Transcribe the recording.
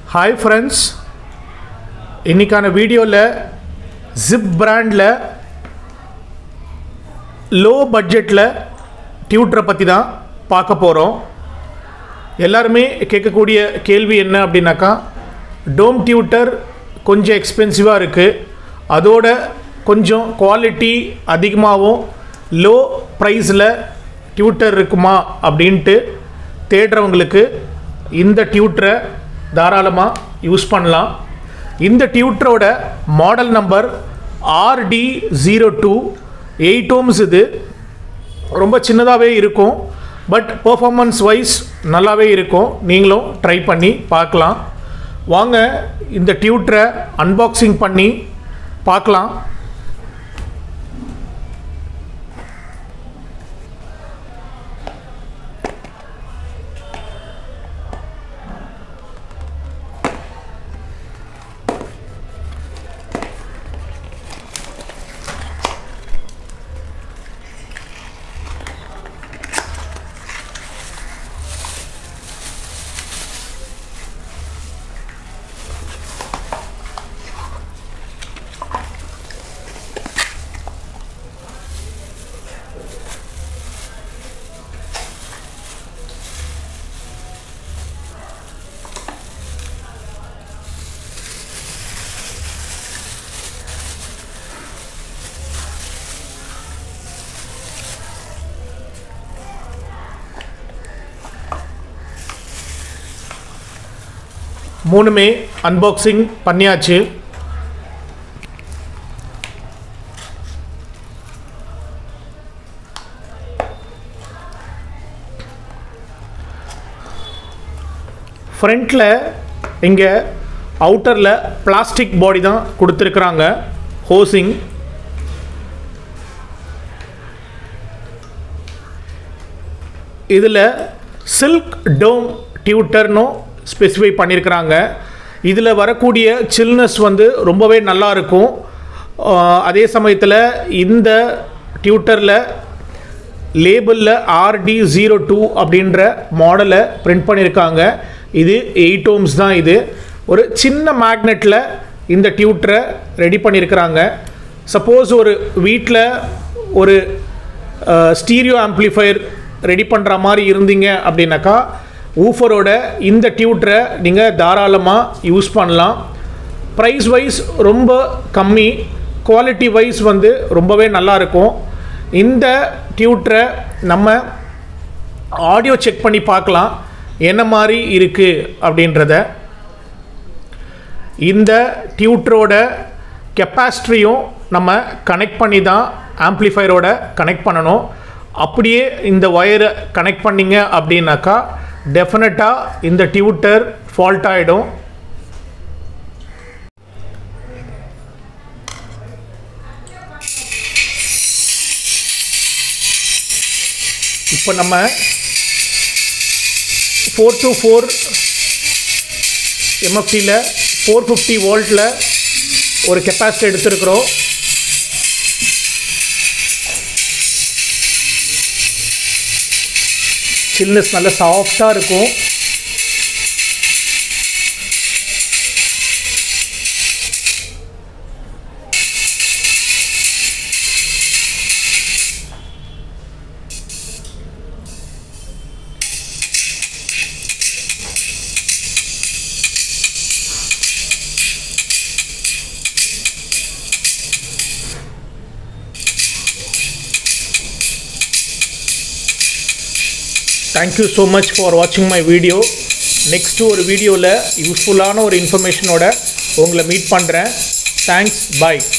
hi friends இன்றைக்கான வீடியோவில் zip பிராண்டில் லோ பட்ஜெட்டில் டியூட்டரை பற்றி தான் பார்க்க போகிறோம் எல்லாருமே கேட்கக்கூடிய கேள்வி என்ன அப்படின்னாக்கா டோம் டியூட்டர் கொஞ்சம் எக்ஸ்பென்சிவாக இருக்குது அதோட கொஞ்சம் குவாலிட்டி அதிகமாகவும் லோ ப்ரைஸில் டியூட்டர் இருக்குமா அப்படின்ட்டு தேடுறவங்களுக்கு இந்த டியூட்டரை தாராளமாக யூஸ் பண்ணலாம் இந்த டியூட்டரோட model number RT zero two eight ohms இது ரொம்ப சின்னதாகவே இருக்கும் பட் பெர்ஃபார்மன்ஸ் வைஸ் நல்லாவே இருக்கும் நீங்களும் ட்ரை பண்ணி பார்க்கலாம் வாங்க இந்த டியூட்டரை அன்பாக்சிங் பண்ணி பார்க்கலாம் மூணுமே அன்பாக்சிங் பண்ணியாச்சு ஃப்ரண்ட்டில் இங்கே அவுட்டரில் பிளாஸ்டிக் பாடி தான் கொடுத்துருக்குறாங்க ஹோசிங் இதில் சில்க் டோம் டியூட்டர்னும் ஸ்பெசிஃபை பண்ணியிருக்கிறாங்க இதில் வரக்கூடிய சில்னஸ் வந்து ரொம்பவே நல்லா இருக்கும் ஆஹ் அதே சமயத்தில் இந்த டியூட்டரில் லேபிளில் ஆர்டி ஜீரோ டூ அப்படின்ற மாடலை பிரிண்ட் பண்ணியிருக்காங்க இது எயிட் ஓம்ஸ் தான் இது ஒரு சின்ன மேக்னெட்டில் இந்த டியூட்டரை ரெடி பண்ணியிருக்கிறாங்க சப்போஸ் ஒரு வீட்டில் ஒரு ஸ்டீரியோ ஆம்ப்ளிஃபையர் ரெடி பண்ணுற மாதிரி இருந்தீங்க அப்படின்னாக்கா ஊஃபரோட இந்த டியூட்டரை நீங்கள் தாராளமாக யூஸ் பண்ணலாம் ப்ரைஸ் வைஸ் ரொம்ப கம்மி குவாலிட்டி வைஸ் வந்து ரொம்பவே நல்லா இருக்கும் இந்த டியூட்டரை நம்ம ஆடியோ செக் பண்ணி பார்க்கலாம் என்ன மாதிரி இருக்குது அப்படின்றத இந்த டியூட்டரோட கெப்பாசிட்டியும் நம்ம கனெக்ட் பண்ணி தான் ஆம்ப்ளிஃபையரோட கனெக்ட் பண்ணணும் அப்படியே இந்த ஒயரை கனெக்ட் பண்ணிங்க அப்படின்னாக்கா டெஃபினட்டாக இந்த டியூட்டர் ஃபால்ட் ஆகிடும் இப்போ நம்ம ஃபோர் டு ஃபோர் எம்எஃப்டியில் ஃபோர் ஃபிஃப்டி வோல்ட்டில் ஒரு கெப்பாசிட்டி எடுத்துருக்குறோம் சில்னஸ் நல்ல சாஃப்டாக இருக்கும் தேங்க்யூ ஸோ மச் ஃபார் வாட்சிங் மை வீடியோ நெக்ஸ்ட்டு ஒரு வீடியோவில் யூஸ்ஃபுல்லான ஒரு இன்ஃபர்மேஷனோட உங்களை மீட் பண்ணுறேன் தேங்க்ஸ் பாய்